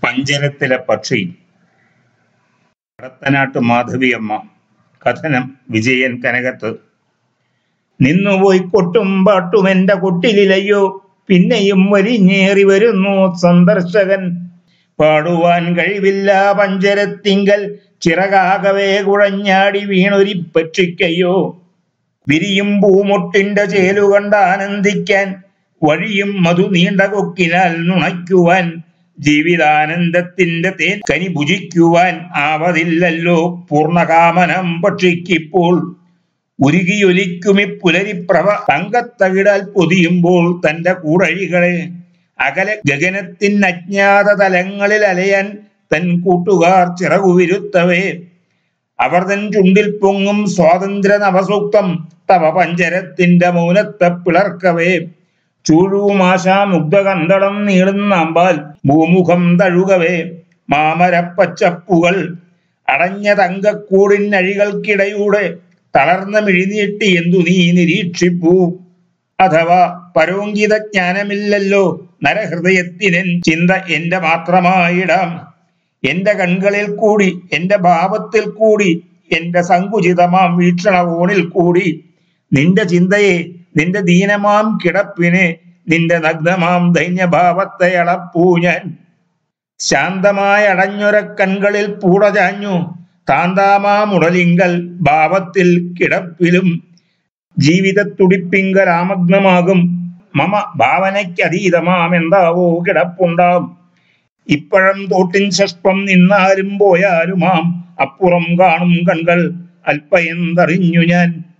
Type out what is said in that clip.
പഞ്ചരത്തിലെ പക്ഷി കടത്തനാട്ട് മാധവിയമ്മ കഥനം വിജയൻ കനകത്ത് നിന്നുപോയി കൊട്ടും പാട്ടും എന്റെ കൊട്ടിലയ്യോ പിന്നെയും വലിഞ്ഞേറി വരുന്നു സന്ദർശകൻ പാടുവാൻ കഴിവില്ല പഞ്ചരത്തിങ്കൽ ചിറകാകവേ കുഴഞ്ഞാടി വീണൊരി പക്ഷിക്കയ്യോ വിരിയും പൂമൊട്ടിന്റെ ചേലു കണ്ട് ആനന്ദിക്കാൻ വഴിയും മധു നീണ്ട കൊക്കിനാൽ നുണയ്ക്കുവാൻ ജീവിതാനന്ദത്തിന്റെ തേൻ കനി ഭുജിക്കുവാൻ ആവതില്ലല്ലോ പൂർണ്ണകാമനം പക്ഷിക്കിപ്പോൾ ഉരുകിയൊലിക്കുമി പുലരിപ്രഭ തങ്കത്തകിടാൽ പൊതിയുമ്പോൾ തന്റെ കൂടഴികളെ അകലെ ഗഗനത്തിൻ അജ്ഞാത തലങ്ങളിൽ അലയാൻ തൻ കൂട്ടുകാർ ചിറകുവിരുത്തവേ അവർ തൻ ചുണ്ടിൽ പൊങ്ങും സ്വാതന്ത്ര്യ നവസൂക്തം തവ പഞ്ചരത്തിന്റെ മൗനത്തെ പിളർക്കവേ ചൂഴുമാശാ മുഗ്ധകന്തളം നീളുന്ന അമ്പാൽ ഭൂമുഖം തഴുകവേ മാമരപ്പച്ചപ്പുകൾ അടഞ്ഞ തങ്കക്കൂടിനഴികൾക്കിടയൂടെ തളർന്ന മിഴിനീട്ടി എന്തു നീ നിരീക്ഷിപ്പൂ അഥവാ പരോങ്കിത ജ്ഞാനമില്ലല്ലോ നരഹൃദയത്തിനൻ ചിന്ത എന്റെ മാത്രമായിടാം എന്റെ കൺകളിൽ കൂടി എന്റെ ഭാവത്തിൽ കൂടി എന്റെ സങ്കുചിതമാം വീക്ഷണകോണിൽ കൂടി നിന്റെ ചിന്തയെ നിന്റെ ദീനമാം കിടപ്പിനെ നിന്റെ നഗ്നമാം ദൈന്യഭാവത്തെ അളപ്പൂ ഞാൻ ശാന്തമായ അടഞ്ഞൊര കൺകളിൽ പൂടചാഞ്ഞു താന്താമാമുടലിങ്കൽ ഭാവത്തിൽ കിടപ്പിലും ജീവിതത്തുടിപ്പിങ്കൽ ആമഗ്നമാകും മമ ഭാവനയ്ക്കതീതമാം എന്താവോ കിടപ്പുണ്ടാം ഇപ്പഴം തോട്ടിൻ ശഷ്പം നിന്നാലും പോയാലുമാം അപ്പുറം കാണും കൺകൾ അല്പയെന്തറിഞ്ഞു ഞാൻ